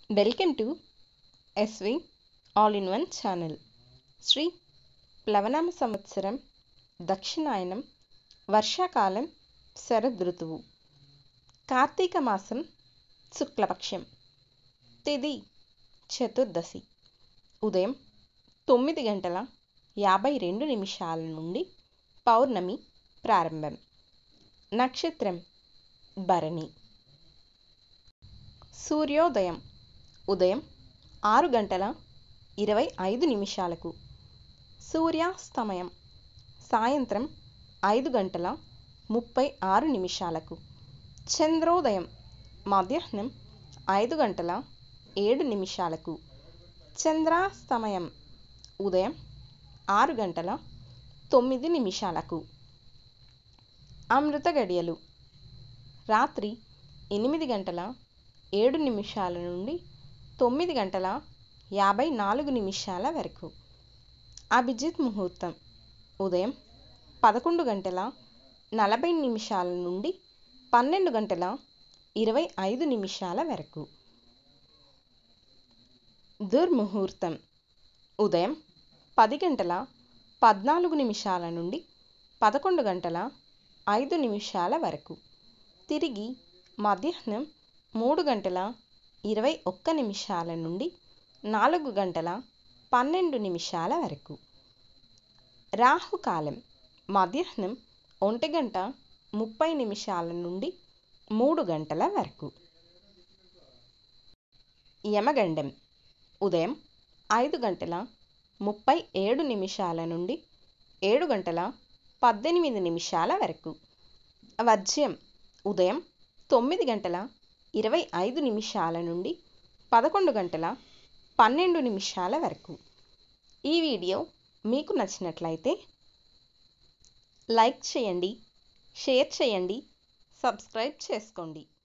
welcome to SV all in one channel Shri ప్లవనామ సంవత్సరం దక్షిణాయనం వర్షాకాలం శరదృతువు కార్తీక మాసం శుక్లపక్షం తిది చతుర్దశి ఉదయం తొమ్మిది గంటల యాభై రెండు నిమిషాల నుండి పౌర్ణమి ప్రారంభం నక్షత్రం భరణి సూర్యోదయం ఉదయం ఆరు గంటల ఇరవై ఐదు నిమిషాలకు సూర్యాస్తమయం సాయంత్రం ఐదు గంటల ముప్పై ఆరు నిమిషాలకు చంద్రోదయం మధ్యాహ్నం ఐదు గంటల ఏడు నిమిషాలకు చంద్రాస్తమయం ఉదయం ఆరు గంటల తొమ్మిది నిమిషాలకు అమృత గడియలు రాత్రి ఎనిమిది గంటల ఏడు నిమిషాల నుండి తొమ్మిది గంటల యాభై నాలుగు నిమిషాల వరకు అభిజిత్ ముహూర్తం ఉదయం పదకొండు గంటల నలభై నిమిషాల నుండి పన్నెండు గంటల ఇరవై ఐదు నిమిషాల వరకు దుర్ముహూర్తం ఉదయం పది గంటల పద్నాలుగు నిమిషాల నుండి పదకొండు గంటల ఐదు నిమిషాల వరకు తిరిగి మధ్యాహ్నం మూడు గంటల ఇరవై ఒక్క నిమిషాల నుండి నాలుగు గంటల పన్నెండు నిమిషాల వరకు రాహుకాలం మధ్యాహ్నం ఒంటి గంట ముప్పై నిమిషాల నుండి మూడు గంటల వరకు యమగండం ఉదయం ఐదు గంటల ముప్పై ఏడు నిమిషాల నుండి ఏడు గంటల పద్దెనిమిది నిమిషాల వరకు వర్జ్యం ఉదయం తొమ్మిది గంటల ఇరవై ఐదు నిమిషాల నుండి పదకొండు గంటల పన్నెండు నిమిషాల వరకు ఈ వీడియో మీకు నచ్చినట్లయితే లైక్ చేయండి షేర్ చేయండి సబ్స్క్రైబ్ చేసుకోండి